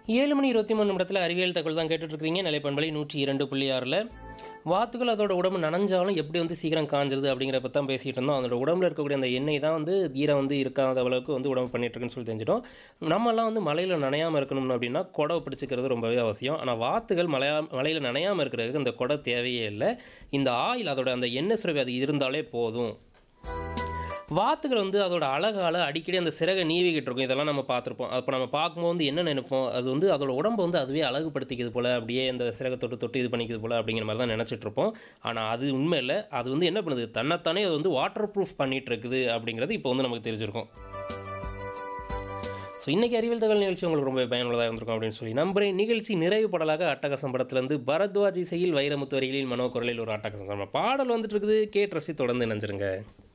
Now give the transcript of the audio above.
ஏழு மணி இருபத்தி மூணு நிமிடத்தில் அறிவியல் தகவல் தான் கேட்டுட்டு இருக்கீங்க நிலைப்பண்பலை நூற்றி இரண்டு புள்ளி ஆறில் வாத்துகள் அதோட உடம்பு நனைஞ்சாலும் எப்படி வந்து சீக்கிரம் காஞ்சிருது அப்படிங்கிறத பற்றி தான் பேசிகிட்டு இருந்தோம் அதோட உடம்புல இருக்கக்கூடிய அந்த எண்ணெய் தான் வந்து ஈரம் வந்து இருக்காத அளவுக்கு வந்து உடம்பு பண்ணிட்டு இருக்குன்னு சொல்லி தெரிஞ்சிட்டோம் நம்மலாம் வந்து மலையில் நனையாமல் இருக்கணும் அப்படின்னா குடை பிடிச்சிக்கிறது ரொம்பவே அவசியம் ஆனால் வாத்துகள் மலையா மலையில் நனையாமல் இருக்கிறதுக்கு இந்த குடை தேவையே இல்லை இந்த ஆயில் அதோட அந்த எண்ணெய் சுரவி அது இருந்தாலே போதும் வாத்துகள் வந்து அதோட அழகால் அடிக்கடி அந்த சிறகை நீவிக்கிட்டு இருக்கும் இதெல்லாம் நம்ம பார்த்துருப்போம் அப்போ நம்ம பார்க்கும்போது வந்து என்ன நினைப்போம் அது வந்து அதோட உடம்பை வந்து அதுவே அழகுபடுத்திக்குது போல் அப்படியே அந்த சிறகை தொட்டு தொட்டு இது பண்ணிக்குது போல் அப்படிங்கிற மாதிரி தான் நினச்சிட்டு இருப்போம் ஆனால் அது உண்மை இல்லை அது வந்து என்ன பண்ணுது தன்னைத்தானே அது வந்து வாட்டர் ப்ரூஃப் பண்ணிட்டு இருக்குது அப்படிங்கிறது இப்போ வந்து நமக்கு தெரிஞ்சிருக்கும் ஸோ இன்றைக்கி அறிவியல் தகவல் நிகழ்ச்சி உங்களுக்கு ரொம்ப பயனுள்ளதாக இருந்திருக்கும் அப்படின்னு சொல்லி நம்புறேன் நிகழ்ச்சி நிறைவு படலாக அட்டகாசம் படத்துலேருந்து பரத்வாஜ் இசையில் வைரமுத்து வரிகளில் மனோ குரலில் ஒரு அட்டகாசம் பாடல் வந்துட்டு இருக்குது கேட்டு ரசி தொடர்ந்து நினைச்சிருங்க